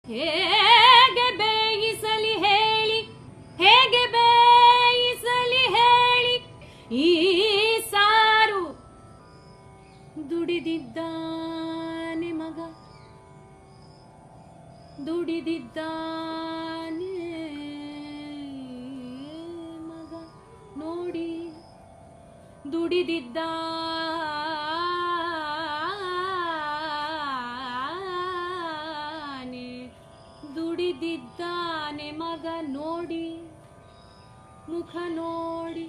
ಹೇಗೆ ಬೇಯಿಸಲಿ ಹೇಳಿ ಹೇಗೆ ಬೇಯಿಸಲಿ ಹೇಳಿ ಈ ಸಾರು ದುಡಿದಿದ್ದಾನೆ ಮಗ ದುಡಿದಿದ್ದಾನೆ ಮಗ ನೋಡಿ ದುಡಿದಿದ್ದಾನೆ ದುಡಿದಿದ್ದಾನೆ ಮಗ ನೋಡಿ ಮುಖ ನೋಡಿ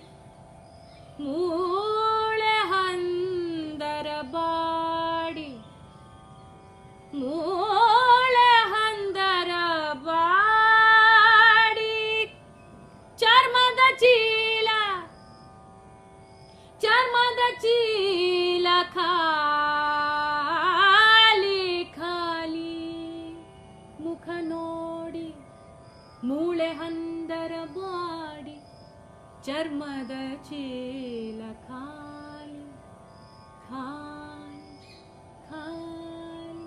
ಮೂಳೆ ಹಂದರ ಬಾಡಿ ಮೂಳೆ ಹಂದರ ಬಾಡಿ ಚರ್ಮದ ಚೀಲ ಚರ್ಮದ ಚೀಲ ಖಾಲಿ ಖಾಲಿ ಮುಖ ನೋಡಿ ಮೂಳೆ ಹಂದರ ಬಾಡಿ ಚರ್ಮದ ಚೀಲ ಖಾಲಿ ಖಾಲಿ ಖಾಲಿ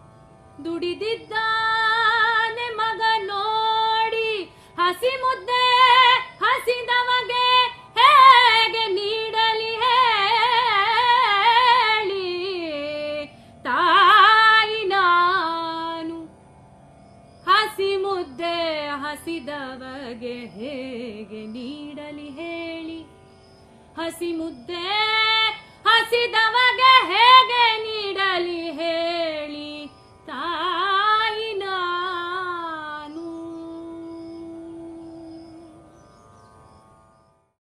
ದುಡಿದಿದ್ದಾನೆ ಮಗ ನೋಡಿ ಹಸಿ ಮುದ್ದೆ ಹಸಿದವಗೆ ಹೇಗೆ ನೀಡಲಿ ಹೇಳಿ ತಾಯಿ ನಾನು ಹಸಿ ಮುದ್ದೆ ಹಸಿದವಗೆ ಹೇಗೆ ನೀಡಲಿ ಹೇಳಿ ಹಸಿ ಮುದ್ದೆ ಹಸಿದವಗೆ ಹೇಗೆ ನೀಡಲಿ ಹೇಳಿ